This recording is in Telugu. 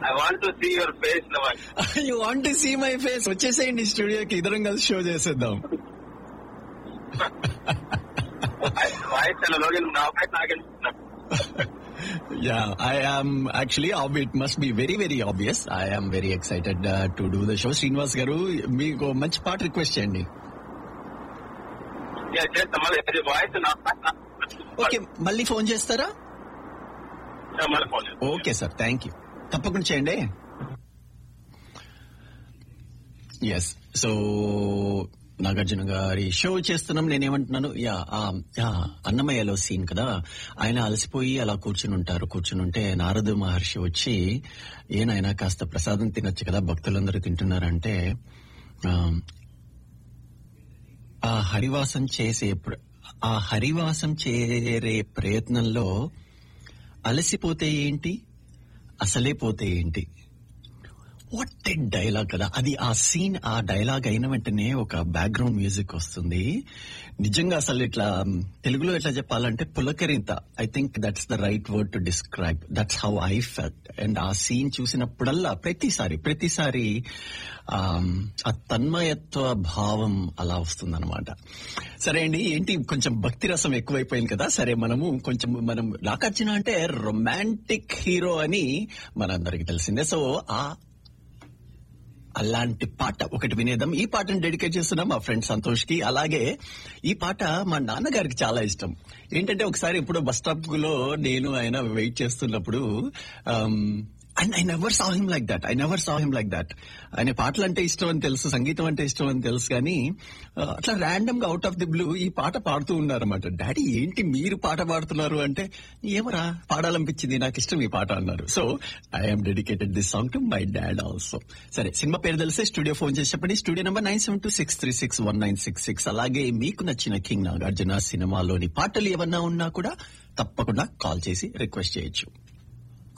I want to see your face now when you want to see my face వచ్చేసేయండి స్టూడియోకి ఇద్దరం కలిసి షో చేసేద్దాం వాయిస్ అలా లోగన్ నా వాయిస్ నాకే Yeah, I am actually, ob- it must be very, very obvious. I am very excited uh, to do the show. Srinivas గారు మీకు మంచి పాట రిక్వెస్ట్ చేయండి చేస్తా మళ్ళీ వాయిస్ నా ఓకే మళ్ళీ ఫోన్ చేస్తారా మళ్ళీ phone okay sir thank you తప్పకుండా చేయండి ఎస్ సో నాగార్జున గారి షో చేస్తున్నాం నేనేమంటున్నాను యా ఆ, యా, అన్నమయ్యలో సీన్ కదా ఆయన అలసిపోయి అలా కూర్చుని ఉంటారు కూర్చుని ఉంటే నారద మహర్షి వచ్చి ఏనాయనా కాస్త ప్రసాదం తినొచ్చు కదా భక్తులందరూ తింటున్నారంటే ఆ, ఆ హరివాసం చేసే ప్ర- ఆ హరివాసం చేరే ప్రయత్నంలో అలసిపోతే ఏంటి అసలే పోతే ఏంటి వాట్ ఎ డైలాగ్ కదా అది ఆ సీన్ ఆ డైలాగ్ అయిన వెంటనే ఒక బ్యాక్గ్రౌండ్ మ్యూజిక్ వస్తుంది నిజంగా అసలు ఇట్లా మ్, తెలుగులో ఎట్లా చెప్పాలంటే పులకరింత I think that's the right word to describe that's how I felt and ఆ సీన్ చూసినప్పుడల్లా ప్రతిసారి ప్రతిసారి ఆమ్, ఆ తన్మయత్వ భావం అలా వస్తుందన్నమాట సరే అండి ఏంటి కొంచెం భక్తి రసం ఎక్కువైపోయింది కదా సరే మనము కొంచెం మనం నాగార్జున అంటే రొమాంటిక్ హీరో అని మనందరికి తెలిసిందే సో ఆ అలాంటి పాట ఒకటి వినేద్దాం ఈ పాటను డెడికేట్ చేస్తున్నాం మా ఫ్రెండ్ సంతోష్ కి అలాగే ఈ పాట మా నాన్నగారికి చాలా ఇష్టం ఏంటంటే ఒకసారి ఇప్పుడు బస్ స్టాప్ లో నేను ఆయన వెయిట్ చేస్తున్నప్పుడు and I never saw him like that I never saw him like that ఆయన పాటలు అంటే ఇష్టం అని తెలుసు సంగీతం అంటే ఇష్టం అని తెలుసు కానీ ఆ, అట్లా ర్యాండమ్ గా అవుట్ ఆఫ్ ది బ్లూ ఈ పాట పాడుతూ ఉన్నారన్నమాట డాడీ ఏంటి మీరు పాట పాడుతున్నారు అంటే ఏమరా పాడాలనిపించింది నాకు ఇష్టం ఈ పాట అన్నారు so I'm dedicated this song to my dad also సరే సినిమా పేరు తెలిసే స్టూడియో ఫోన్ చేసి చెప్పండి studio number nine seven two six three six one nine six six అలాగే మీకు నచ్చిన కింగ్ నాగార్జున సినిమాలోని పాటలు ఏమన్నా ఉన్నా కూడా తప్పకుండా కాల్ చేసి రిక్వెస్ట్ చేయొచ్చు